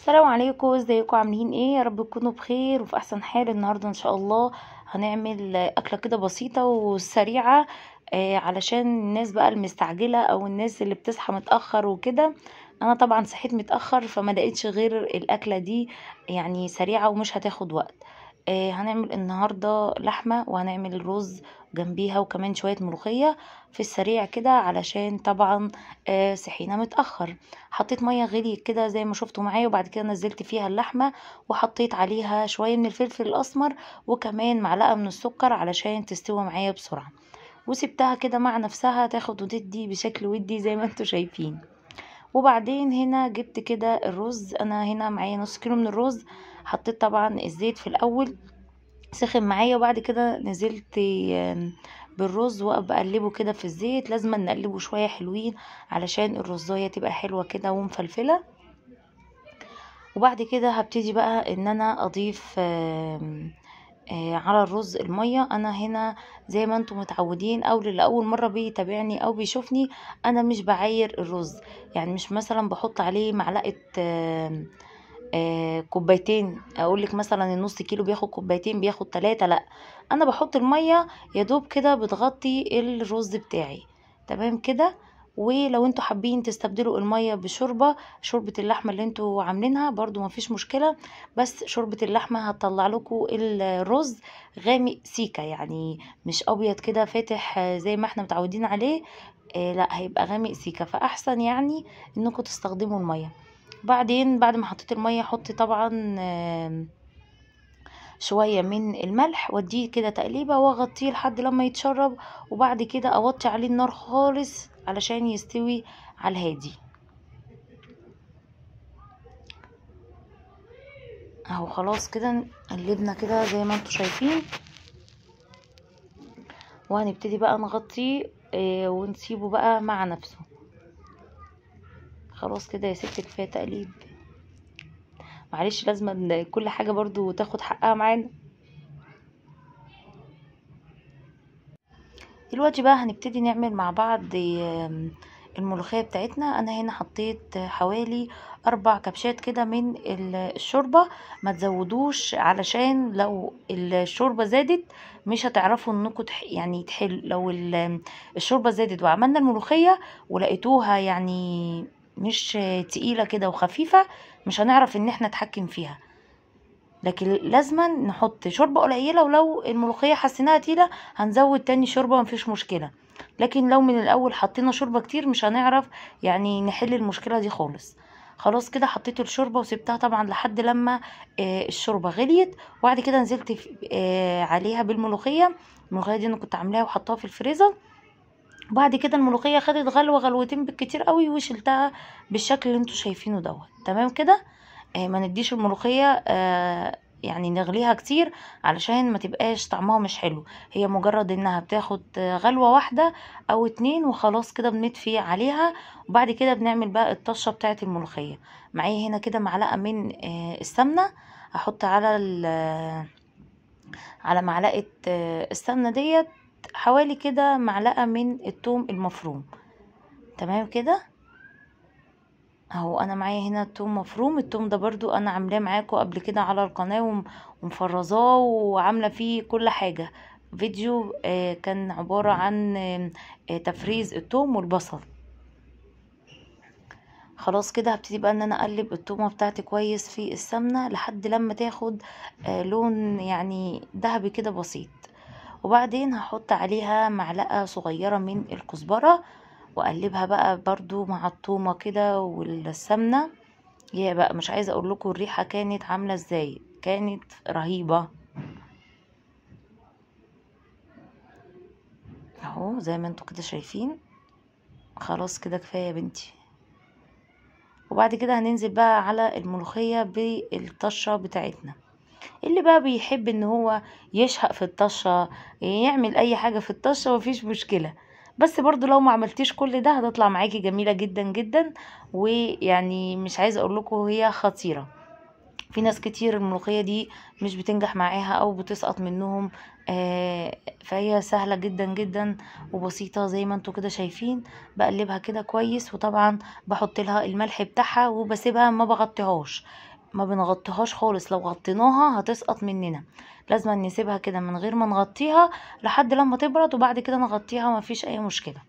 السلام عليكم ازيكم عاملين ايه يا رب تكونوا بخير وفي احسن حال النهارده ان شاء الله هنعمل اكله كده بسيطه وسريعه آه علشان الناس بقى المستعجله او الناس اللي بتصحى متاخر وكده انا طبعا صحيت متاخر فما لقيتش غير الاكله دي يعني سريعه ومش هتاخد وقت آه هنعمل النهارده لحمه وهنعمل رز جنبيها وكمان شويه ملوخيه في السريع كده علشان طبعا آه صحينا متاخر حطيت ميه غليت كده زي ما شفتوا معايا وبعد كده نزلت فيها اللحمه وحطيت عليها شويه من الفلفل الاسمر وكمان معلقه من السكر علشان تستوي معايا بسرعه وسبتها كده مع نفسها تاخد وتدي بشكل ودي زي ما انتوا شايفين وبعدين هنا جبت كده الرز انا هنا معايا نص كيلو من الرز حطيت طبعا الزيت في الاول سخن معايا وبعد كده نزلت بالرز وبقلبه كده في الزيت لازم نقلبه شويه حلوين علشان الرزايه تبقى حلوه كده ومفلفله وبعد كده هبتدي بقى ان انا اضيف آآ آآ على الرز الميه انا هنا زي ما انتم متعودين او اللي اول مره بيتابعني او بيشوفني انا مش بعاير الرز يعني مش مثلا بحط عليه معلقه آه كوبايتين اقول لك مثلا النص كيلو بياخد كوبايتين بياخد تلاتة لا انا بحط الميه يا دوب كده بتغطي الرز بتاعي تمام كده ولو انتوا حابين تستبدلوا الميه بشوربه شوربه اللحمه اللي انتوا عاملينها برضو مفيش مشكله بس شوربه اللحمه هتطلع لكم الرز غامق سيكه يعني مش ابيض كده فاتح زي ما احنا متعودين عليه آه لا هيبقى غامق سيكه فاحسن يعني انكم تستخدموا الميه بعدين بعد ما حطيت الميه حطي طبعا شويه من الملح واديه كده تقليبه واغطيه لحد لما يتشرب وبعد كده اوطي عليه النار خالص علشان يستوي على الهادي اهو خلاص كده قلبنا كده زي ما انتوا شايفين وهنبتدي بقى نغطيه ونسيبه بقى مع نفسه خلاص كده يا ست كفايه تقليب معلش لازم كل حاجه برضو تاخد حقها معانا دلوقتي بقى هنبتدي نعمل مع بعض الملوخيه بتاعتنا انا هنا حطيت حوالي اربع كبشات كده من الشوربه ما تزودوش علشان لو الشوربه زادت مش هتعرفوا انكم يعني تحل لو الشوربه زادت وعملنا الملوخيه ولقيتوها يعني مش تقيله كده وخفيفه مش هنعرف ان احنا نتحكم فيها لكن لازما نحط شوربه قليله ولو الملوخيه حسيناها تقيله هنزود تاني شوربه مفيش مشكله لكن لو من الاول حطينا شوربه كتير مش هنعرف يعني نحل المشكله دي خالص خلاص كده حطيت الشوربه وسبتها طبعا لحد لما آه الشوربه غليت وبعد كده نزلت آه عليها بالملوخيه الملوخيه دي انا كنت عاملاها وحطاها في الفريزر بعد كده الملوخيه خدت غلوه غلوتين بالكتير قوي وشلتها بالشكل اللي انتوا شايفينه دوت تمام كده آه ما نديش الملوخيه آه يعني نغليها كتير علشان ما تبقاش طعمها مش حلو هي مجرد انها بتاخد غلوة واحدة او اتنين وخلاص كده بنطفي عليها وبعد كده بنعمل بقى الطشة بتاعة الملوخية معايا هنا كده معلقة من آه السمنة هحط على على معلقة آه السمنة ديت حوالي كده معلقة من التوم المفروم تمام كده اهو انا معايا هنا التوم مفروم التوم ده برضو انا عاملاه معاكم قبل كده على القناة ومفرزاه وعاملة فيه كل حاجة فيديو آه كان عبارة عن آه تفريز التوم والبصل خلاص كده هبتدي بقى ان انا اقلب التومه بتاعتي كويس في السمنه لحد لما تاخد آه لون يعني ذهبي كده بسيط وبعدين هحط عليها معلقة صغيرة من الكزبرة واقلبها بقى برضو مع الطومة كده والسمنة يا بقى مش عايزة اقول لكم الريحة كانت عاملة ازاي كانت رهيبة اهو زي ما انتوا كده شايفين خلاص كده كفاية يا بنتي وبعد كده هننزل بقى على الملوخية بالطشة بتاعتنا اللي بقى بيحب ان هو يشهق في الطشة يعمل اي حاجة في الطشة مفيش مشكلة بس برضو لو ما عملتيش كل ده هتطلع معاكي جميلة جدا جدا ويعني مش عايزة اقول لكم هي خطيرة في ناس كتير الملوخية دي مش بتنجح معاها او بتسقط منهم آه فهي سهلة جدا جدا وبسيطة زي ما انتوا كده شايفين بقلبها كده كويس وطبعا بحط لها الملح بتاعها وبسيبها ما بغطيهاش ما بنغطيهاش خالص لو غطيناها هتسقط مننا لازم نسيبها كده من غير ما نغطيها لحد لما تبرد وبعد كده نغطيها مفيش اي مشكله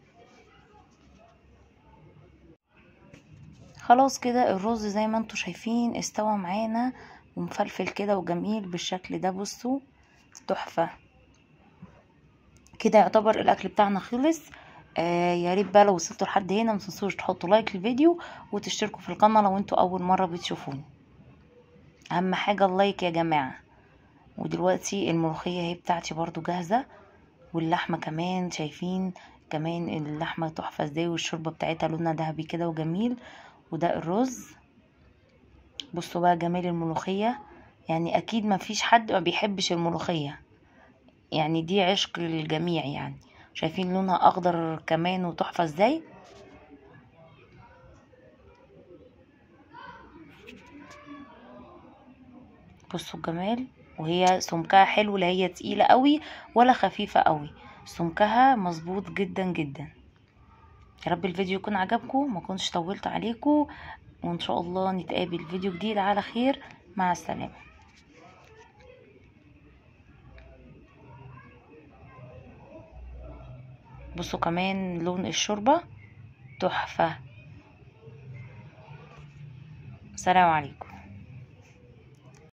خلاص كده الرز زي ما انتوا شايفين استوى معانا ومفلفل كده وجميل بالشكل ده بصوا تحفه كده يعتبر الاكل بتاعنا خلص آه يا ريت بقى لو وصلتوا لحد هنا متنسوش تحطوا لايك للفيديو وتشتركوا في القناه لو انتوا اول مره بتشوفوني اهم حاجه اللايك يا جماعه ودلوقتي الملوخيه اهي بتاعتي برضو جاهزه واللحمه كمان شايفين كمان اللحمه تحفه ازاي والشوربه بتاعتها لونها ذهبي كده وجميل وده الرز بصوا بقى جمال الملوخيه يعني اكيد ما فيش حد ما بيحبش الملوخيه يعني دي عشق للجميع يعني شايفين لونها اخضر كمان وتحفه ازاي بصوا الجمال وهي سمكها حلو لا هي تقيله قوي ولا خفيفه قوي سمكها مظبوط جدا جدا يا رب الفيديو يكون عجبكم ما كنتش طولت عليكم وان شاء الله نتقابل فيديو جديد على خير مع السلامه بصوا كمان لون الشوربه تحفه سلام عليكم